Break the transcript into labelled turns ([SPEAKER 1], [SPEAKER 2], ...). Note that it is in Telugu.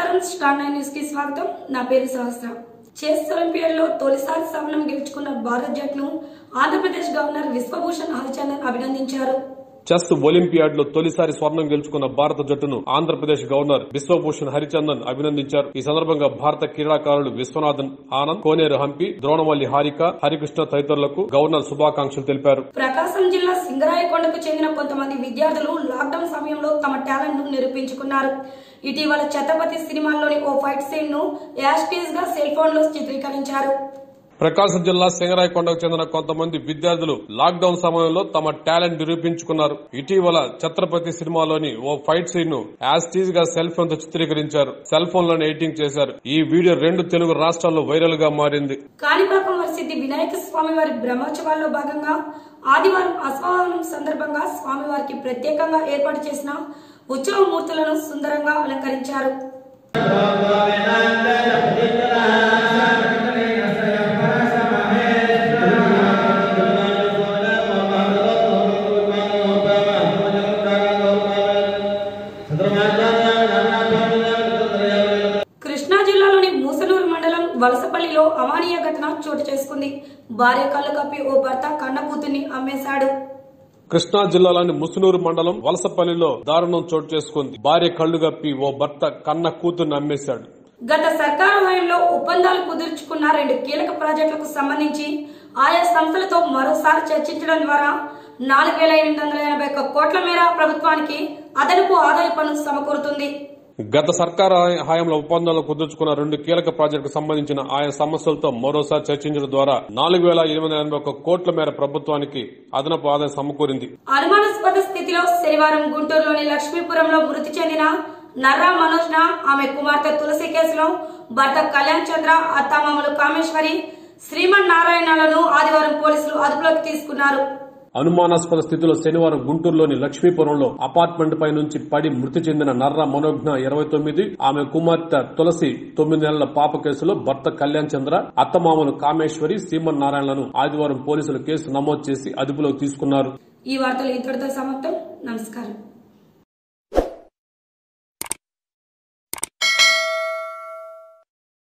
[SPEAKER 1] నమస్కారం స్టార్ నైన్ న్యూస్ కి స్వాగతం నా పేరు సహస్ర చెస్ ఒలింపియాడ్ లో తొలిసారి స్వర్ణం గెలుచుకున్న భారత్ జట్టును ఆంధ్రప్రదేశ్ గవర్నర్ విశ్వభూషణ్ హరిచందన్ అభినందించారు
[SPEAKER 2] చెస్ ఒలింపియాడ్ లో తొలిసారి స్వర్ణం గెలుచుకున్న భారత జట్టును ఆంధ్రప్రదేశ్ గవర్నర్ బిశ్వభూషణ్ హరిచందన్ అభినందించారు ఈ సందర్భంగా భారత క్రీడాకారులు విశ్వనాథన్ ఆనంద్ కోనేరు హంపి ద్రోణవల్లి హారిక హరికృష్ణ తదితరులకు గవర్నర్ శుభాకాంక్షలు తెలిపారు
[SPEAKER 1] ప్రకాశం జిల్లా సింగరాయకొండకు చెందిన కొంతమంది విద్యార్థులు లాక్డౌన్ సమయంలో తమ టాలెంట్ ను నిరూపించుకున్నారు ఇటీవల ఛత్రపతి సినిమాల్లోని ఓ ఫైట్ సీన్ ను యాస్టీస్ గా సెల్ ఫోన్ లో చిత్రీకరించారు
[SPEAKER 2] ప్రకాశం జిల్లా సింగరాయకొండకు చెందిన కొంతమంది విద్యార్థులు లాక్డౌన్ సమయంలో తమ టాలెంట్ నిరూపించుకున్నారు ఇటీవల ఛత్రపతి సినిమాలోని ఓ ఫైట్ సీన్ ను యాస్టీజ్ గా సెల్ ఫోన్ తో చిత్రీకరించారు సెల్ ఫోన్ లోనే ఎడిటింగ్ చేశారు ఈ వీడియో రెండు తెలుగు రాష్ట్రాల్లో వైరల్ గా మారింది
[SPEAKER 1] కాణిపాకం వరసిద్ధి వినాయక స్వామి వారి బ్రహ్మోత్సవాల్లో భాగంగా ఆదివారం అశ్వవాహనం సందర్భంగా స్వామివారికి ప్రత్యేకంగా ఏర్పాటు చేసిన ఉత్సవ మూర్తులను సుందరంగా అలంకరించారు కృష్ణా జిల్లాలోని మూసనూరు మండలం వలసపల్లిలో అవానీయ ఘటన చోటు చేసుకుంది భార్య కళ్ళు కప్పి ఓ భర్త కన్న కూతుర్ని అమ్మేశాడు
[SPEAKER 2] కృష్ణా జిల్లాలోని ముసునూరు మండలం వలసపల్లిలో దారుణం చోటు చేసుకుంది భార్య కళ్లు గప్పి ఓ భర్త కన్న కూతుర్ని అమ్మేశాడు
[SPEAKER 1] గత సర్కారు హయాంలో ఒప్పందాలు కుదుర్చుకున్న రెండు కీలక ప్రాజెక్టులకు సంబంధించి ఆయా సంస్థలతో మరోసారి చర్చించడం ద్వారా నాలుగు వేల ఎనిమిది వందల ఎనభై ఒక్క కోట్ల మేర ప్రభుత్వానికి అదనపు ఆదాయ పన్ను సమకూరుతుంది
[SPEAKER 2] గత సర్కారు హయాంలో ఒప్పందాలు కుదుర్చుకున్న రెండు కీలక ప్రాజెక్టుకు సంబంధించిన ఆయా సమస్యలతో మరోసారి చర్చించడం ద్వారా నాలుగు వేల ఎనిమిది వందల ఎనభై ఒక్క కోట్ల మేర ప్రభుత్వానికి అదనపు ఆదాయం సమకూరింది
[SPEAKER 1] అనుమానాస్పద స్థితిలో శనివారం గుంటూరులోని లక్ష్మీపురంలో మృతి చెందిన నర్రా మనోజ్న ఆమె కుమార్తె తులసి కేసులో భర్త కళ్యాణ్ చంద్ర అత్తామామలు కామేశ్వరి శ్రీమన్ నారాయణలను ఆదివారం పోలీసులు అదుపులోకి తీసుకున్నారు
[SPEAKER 2] అనుమానాస్పద స్థితిలో శనివారం గుంటూరులోని లక్ష్మీపురంలో అపార్ట్మెంట్ పై నుంచి పడి మృతి చెందిన నర్ర మనోజ్ఞ ఇరవై తొమ్మిది ఆమె కుమార్తె తులసి తొమ్మిది నెలల పాప కేసులో భర్త కళ్యాణ్ చంద్ర అత్తమామలు కామేశ్వరి సీమన్ నారాయణలను ఆదివారం పోలీసులు కేసు నమోదు చేసి అదుపులోకి తీసుకున్నారు
[SPEAKER 1] ఈ వార్తలు ఇంతటితో సమాప్తం నమస్కారం